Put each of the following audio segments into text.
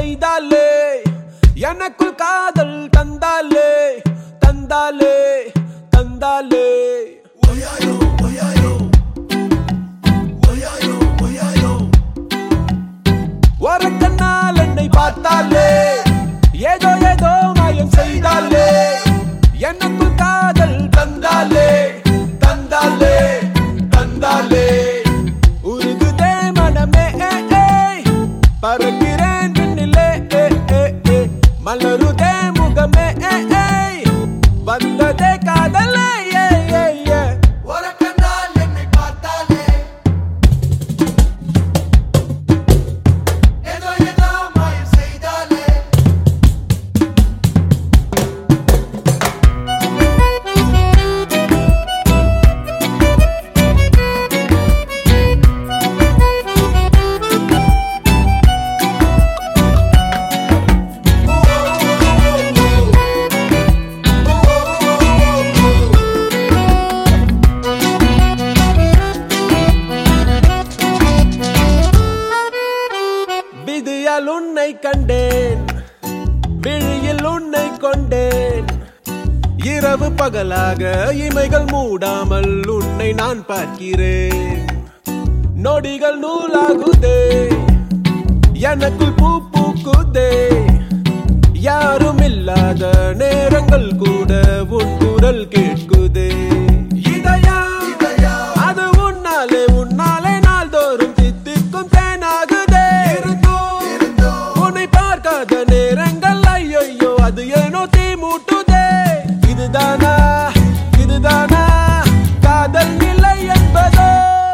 செய்தாலே எனக்குள் காதல் தந்தாலே தந்தாலே தந்தாலே ஒரு கண்ணால் என்னை பார்த்தாலே ஏதோ ஏதோ மாயம் செய்தாலே எனக்குள் காதல் தந்தாலே தந்தாலே தந்தாலே உருகுதே மனமே ஏ, ஏ. பறக்கிறேன் விண்ணிலே ஏ, ஏ, ஏ. மலருதே முகமே ஏ, ஏ. வந்ததே காதலே ஏ, ஏ, ஏ. ஒரு கண்ணால் என்னை பார்த்தாலே ஏதோ ஏதோ மாயம் செய்தாலே விதியால் உன்னை கண்டேன் விழியில் உன்னை கொண்டேன் இரவு பகலாக இமைகள் மூடாமல் உன்னை நான் பார்க்கிறேன் நொடிகள் நூலாகுதே எனக்குள் பூ பூக்குதே யாரும் இல்லாத நேரங்கள் கூட உன் குரல் கேட்குதே இதயா அது உன்னாலே உன்னாலே நாள்தோறும் தித்திக்கும் தேனாகுதே உன்னை பார்க்காத நேரங்கள் ஐயோ அது ஏனோ தீ மூட்டுதே இதுதானா இதுதானா காதல் நிலை என்பதோ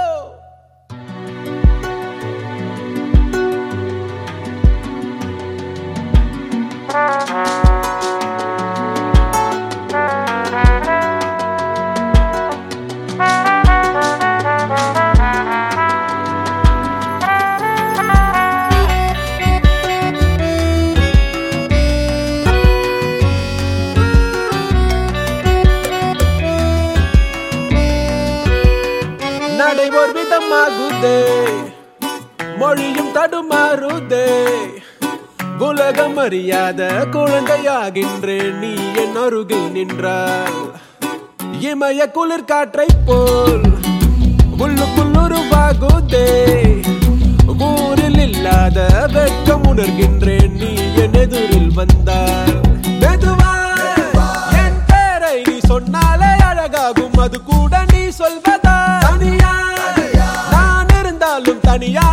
நடை ஒரு விதமாகுதே மொழியும் தடுமாறுதே உலகம் அறியாத குழந்தையாகின்றேன் நீ என் அருகில் நின்றால் இமய குளிர் காற்றை போல் உள்ளுக்குள் உருவாகுதே ஊரில் இல்லாத வெட்கம் உணர்கின்றேன் நீ என் எதிரில் வந்தால் மெதுவா என் பேரை நீ சொன்னாலே அழகாகும் அது கூட நீ சொல்வதா தனியா நான் இருந்தாலும் தனியா